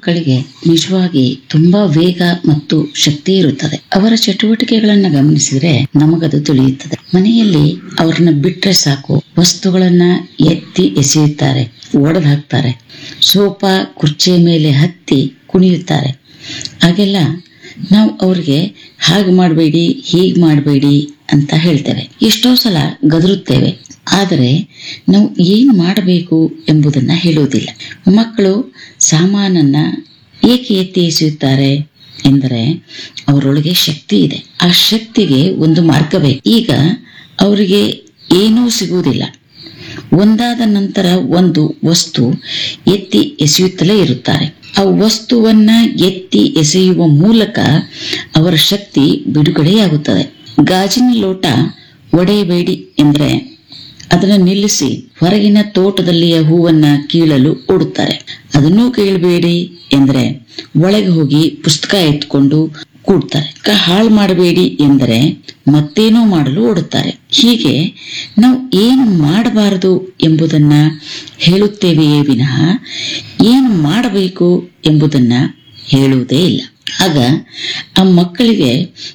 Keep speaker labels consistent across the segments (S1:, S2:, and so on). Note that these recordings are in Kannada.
S1: ಮಕ್ಕಳಿಗೆ ನಿಜವಾಗಿ ತುಂಬಾ ವೇಗ ಮತ್ತು ಶಕ್ತಿ ಇರುತ್ತದೆ ಅವರ ಚಟುವಟಿಕೆಗಳನ್ನ ಗಮನಿಸಿದ್ರೆ ನಮಗದು ತಿಳಿಯುತ್ತದೆ ಮನೆಯಲ್ಲಿ ಅವ್ರನ್ನ ಬಿಟ್ರೆ ಸಾಕು ವಸ್ತುಗಳನ್ನ ಎತ್ತಿ ಎಸೆಯುತ್ತಾರೆ ಒಡೆದು ಹಾಕ್ತಾರೆ ಸೋಫಾ ಕುರ್ಚಿಯ ಮೇಲೆ ಹತ್ತಿ ಕುಣಿಯುತ್ತಾರೆ ಹಾಗೆಲ್ಲ ನಾವು ಅವ್ರಿಗೆ ಹಾಗೆ ಮಾಡಬೇಡಿ ಹೀಗೆ ಮಾಡಬೇಡಿ ಅಂತ ಹೇಳ್ತೇವೆ ಎಷ್ಟೋ ಸಲ ಗದರುತ್ತೇವೆ ಆದರೆ ನಾವು ಏನು ಮಾಡಬೇಕು ಎಂಬುದನ್ನ ಹೇಳುವುದಿಲ್ಲ ಮಕ್ಕಳು ಸಾಮಾನನ್ನ ಏಕೆ ಎತ್ತಿ ಎಸೆಯುತ್ತಾರೆ ಎಂದರೆ ಅವರೊಳಗೆ ಶಕ್ತಿ ಇದೆ ಆ ಶಕ್ತಿಗೆ ಒಂದು ಮಾರ್ಗ ಬೇಕು ಈಗ ಅವರಿಗೆ ಏನೂ ಸಿಗುವುದಿಲ್ಲ ಒಂದಾದ ನಂತರ ಒಂದು ವಸ್ತು ಎತ್ತಿ ಎಸೆಯುತ್ತಲೇ ಇರುತ್ತಾರೆ ಆ ವಸ್ತುವನ್ನ ಎತ್ತಿ ಎಸೆಯುವ ಮೂಲಕ ಅವರ ಶಕ್ತಿ ಬಿಡುಗಡೆಯಾಗುತ್ತದೆ ಗಾಜಿನ ಲೋಟ ಒಡೆಯಬೇಡಿ ಎಂದ್ರೆ ಅದನ್ನು ನಿಲ್ಲಿಸಿ ಹೊರಗಿನ ತೋಟದಲ್ಲಿಯ ಹೂವನ್ನ ಕೀಳಲು ಓಡುತ್ತಾರೆ ಅದನ್ನೂ ಕೇಳಬೇಡಿ ಎಂದ್ರೆ ಒಳಗೆ ಹೋಗಿ ಪುಸ್ತಕ ಎತ್ಕೊಂಡು ಕೂಡ್ತಾರೆ ಕ ಹಾಳು ಮಾಡಬೇಡಿ ಎಂದರೆ ಮತ್ತೇನೋ ಮಾಡಲು ಓಡುತ್ತಾರೆ ಹೀಗೆ ನಾವು ಏನು ಮಾಡಬಾರದು ಎಂಬುದನ್ನ ಹೇಳುತ್ತೇವೆಯೇ ವಿನಃ ಏನು ಮಾಡಬೇಕು ಎಂಬುದನ್ನ ಹೇಳುವುದೇ ಇಲ್ಲ ಆಗ ಆ ಮಕ್ಕಳಿಗೆ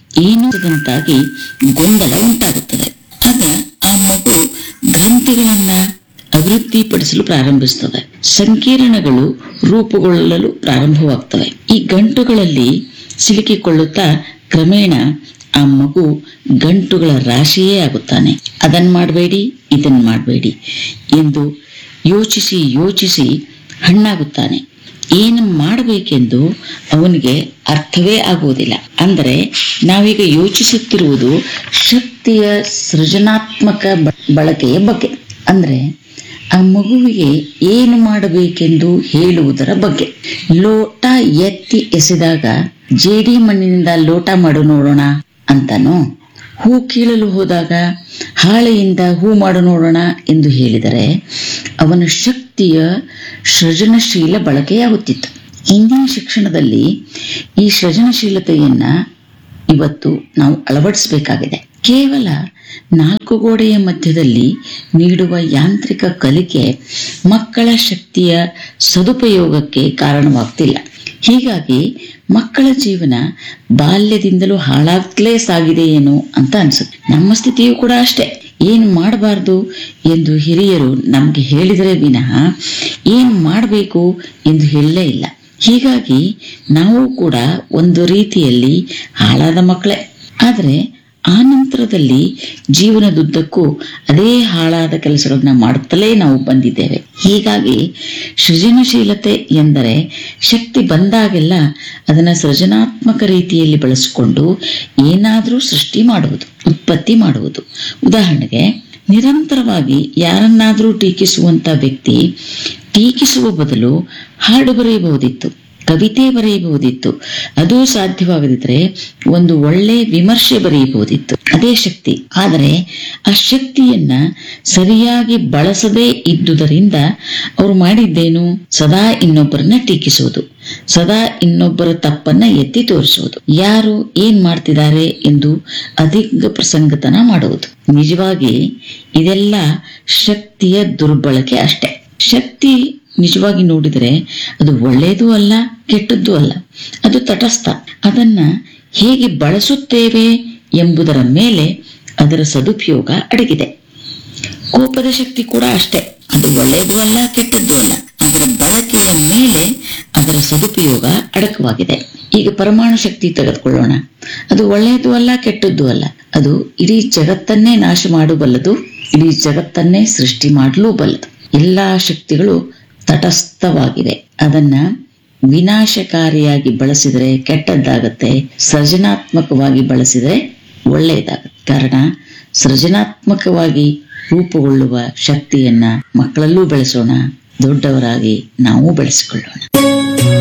S1: ಏನಂತಾಗಿ ಗೊಂದಲ ಉಂಟಾಗುತ್ತದೆ ಆಗ ಆ ಮಗು ಗ್ರಂಥಿಗಳನ್ನ ಅಭಿವೃದ್ಧಿಪಡಿಸಲು ಪ್ರಾರಂಭಿಸುತ್ತದೆ ಸಂಕೀರ್ಣಗಳು ರೂಪುಗೊಳ್ಳಲು ಪ್ರಾರಂಭವಾಗ್ತವೆ ಈ ಗಂಟುಗಳಲ್ಲಿ ಸಿಲುಕಿಕೊಳ್ಳುತ್ತಾ ಕ್ರಮೇಣ ಆ ಮಗು ಗಂಟುಗಳ ರಾಶಿಯೇ ಆಗುತ್ತಾನೆ ಅದನ್ ಮಾಡಬೇಡಿ ಇದನ್ ಮಾಡಬೇಡಿ ಎಂದು ಯೋಚಿಸಿ ಯೋಚಿಸಿ ಹಣ್ಣಾಗುತ್ತಾನೆ ಏನು ಮಾಡಬೇಕೆಂದು ಅವನಿಗೆ ಅರ್ಥವೇ ಆಗುವುದಿಲ್ಲ ಅಂದರೆ ನಾವೀಗ ಯೋಚಿಸುತ್ತಿರುವುದು ಶಕ್ತಿಯ ಸೃಜನಾತ್ಮಕ ಬ- ಬಳಕೆಯ ಬಗ್ಗೆ ಅಂದ್ರೆ ಆ ಮಗುವಿಗೆ ಏನು ಮಾಡಬೇಕೆಂದು ಹೇಳುವುದರ ಬಗ್ಗೆ ಲೋಟ ಎತ್ತಿ ಎಸೆದಾಗ ಜೇಡಿ ಮಣ್ಣಿನಿಂದ ಲೋಟ ಮಾಡು ನೋಡೋಣ ಅಂತಾನೋ ಹೂ ಕೀಳಲು ಹೋದಾಗ ಹಾಳೆಯಿಂದ ಹೂ ಮಾಡು ನೋಡೋಣ ಎಂದು ಹೇಳಿದರೆ ಅವನ ಶಕ್ತಿಯ ಸೃಜನಶೀಲ ಬಳಕೆಯಾಗುತ್ತಿತ್ತು ಇಂದಿನ ಶಿಕ್ಷಣದಲ್ಲಿ ಈ ಸೃಜನಶೀಲತೆಯನ್ನ ಇವತ್ತು ನಾವು ಅಳವಡಿಸಬೇಕಾಗಿದೆ ಕೇವಲ ನಾಲ್ಕು ಗೋಡೆಯ ಮಧ್ಯದಲ್ಲಿ ನೀಡುವ ಯಾಂತ್ರಿಕ ಕಲಿಕೆ ಮಕ್ಕಳ ಶಕ್ತಿಯ ಸದುಪಯೋಗಕ್ಕೆ ಕಾರಣವಾಗ್ತಿಲ್ಲ ಹೀಗಾಗಿ ಮಕ್ಕಳ ಜೀವನ ಬಾಲ್ಯದಿಂದಲೂ ಹಾಳಾಗ್ತಲೇ ಸಾಗಿದೆಯೇನೋ ಅಂತ ಅನ್ಸುತ್ತೆ ನಮ್ಮ ಸ್ಥಿತಿಯೂ ಕೂಡ ಅಷ್ಟೇ ಏನು ಮಾಡಬಾರ್ದು ಎಂದು ಹಿರಿಯರು ನಮಗೆ ಹೇಳಿದರೆ ವಿನಃ ಏನು ಮಾಡಬೇಕು ಎಂದು ಹೇಳಲೇ ಇಲ್ಲ ಹೀಗಾಗಿ ನಾವು ಕೂಡ ಒಂದು ರೀತಿಯಲ್ಲಿ ಹಾಳಾದ ಮಕ್ಕಳೇ ಆದರೆ ಆ ನಂತರದಲ್ಲಿ ಜೀವನದುದ್ದಕ್ಕೂ ಅದೇ ಹಾಳಾದ ಕೆಲಸಗಳನ್ನ ಮಾಡುತ್ತಲೇ ನಾವು ಬಂದಿದ್ದೇವೆ ಹೀಗಾಗಿ ಸೃಜನಶೀಲತೆ ಎಂದರೆ ಶಕ್ತಿ ಬಂದಾಗೆಲ್ಲ ಅದನ್ನ ಸೃಜನಾತ್ಮಕ ರೀತಿಯಲ್ಲಿ ಬಳಸಿಕೊಂಡು ಏನಾದರೂ ಸೃಷ್ಟಿ ಮಾಡುವುದು ಉತ್ಪತ್ತಿ ಮಾಡುವುದು ಉದಾಹರಣೆಗೆ ನಿರಂತರವಾಗಿ ಯಾರನ್ನಾದರೂ ಟೀಕಿಸುವಂತ ವ್ಯಕ್ತಿ ಟೀಕಿಸುವ ಬದಲು ಹಾಡು ಬರೆಯಬಹುದಿತ್ತು ಕವಿತೆ ಬರೆಯಬಹುದಿತ್ತು ಅದು ಸಾಧ್ಯವಾಗದಿದ್ರೆ ಒಂದು ಒಳ್ಳೆ ವಿಮರ್ಶೆ ಬರೆಯಬಹುದಿತ್ತು ಅದೇ ಶಕ್ತಿ ಆದರೆ ಆ ಶಕ್ತಿಯನ್ನ ಸರಿಯಾಗಿ ಬಳಸದೇ ಇದ್ದುದರಿಂದ ಅವರು ಮಾಡಿದ್ದೇನು ಸದಾ ಇನ್ನೊಬ್ಬರನ್ನ ಟೀಕಿಸುವುದು ಸದಾ ಇನ್ನೊಬ್ಬರ ತಪ್ಪನ್ನ ಎತ್ತಿ ತೋರಿಸುವುದು ಯಾರು ಏನ್ ಮಾಡ್ತಿದ್ದಾರೆ ಎಂದು ಅಧಿಕ ಪ್ರಸಂಗತನ ಮಾಡುವುದು ನಿಜವಾಗಿ ಇದೆಲ್ಲ ಶಕ್ತಿಯ ದುರ್ಬಳಕೆ ಅಷ್ಟೇ ಶಕ್ತಿ ನಿಜವಾಗಿ ನೋಡಿದರೆ ಅದು ಒಳ್ಳೆಯದೂ ಅಲ್ಲ ಕೆಟ್ಟದ್ದೂ ಅಲ್ಲ ಅದು ತಟಸ್ಥ ಅದನ್ನ ಹೇಗೆ ಬಳಸುತ್ತೇವೆ ಎಂಬುದರ ಮೇಲೆ ಅದರ ಸದುಪಯೋಗ ಅಡಗಿದೆ ಕೋಪದ ಶಕ್ತಿ ಕೂಡ ಅಷ್ಟೇ ಅದು ಒಳ್ಳೆಯದೂ ಅಲ್ಲ ಕೆಟ್ಟದ್ದೂ ಅಲ್ಲ ಅದರ ಬಳಕೆಯ ಮೇಲೆ ಅದರ ಸದುಪಯೋಗ ಅಡಕವಾಗಿದೆ ಈಗ ಪರಮಾಣು ಶಕ್ತಿ ತೆಗೆದುಕೊಳ್ಳೋಣ ಅದು ಒಳ್ಳೆಯದು ಅಲ್ಲ ಕೆಟ್ಟದ್ದು ಅಲ್ಲ ಅದು ಇಡೀ ಜಗತ್ತನ್ನೇ ನಾಶ ಮಾಡಬಲ್ಲದು ಇಡೀ ಜಗತ್ತನ್ನೇ ಸೃಷ್ಟಿ ಮಾಡಲೂ ಬಲ್ಲದು ಎಲ್ಲಾ ಶಕ್ತಿಗಳು ತಟಸ್ಥವಾಗಿವೆ ಅದನ್ನ ವಿನಾಶಕಾರಿಯಾಗಿ ಬಳಸಿದರೆ ಕೆಟ್ಟದ್ದಾಗತ್ತೆ ಸೃಜನಾತ್ಮಕವಾಗಿ ಬಳಸಿದರೆ ಒಳ್ಳೆಯದಾಗತ್ತೆ ಕಾರಣ ಸೃಜನಾತ್ಮಕವಾಗಿ ರೂಪುಗೊಳ್ಳುವ ಶಕ್ತಿಯನ್ನ ಮಕ್ಕಳಲ್ಲೂ ಬೆಳೆಸೋಣ ದೊಡ್ಡವರಾಗಿ ನಾವು ಬೆಳೆಸಿಕೊಳ್ಳೋಣ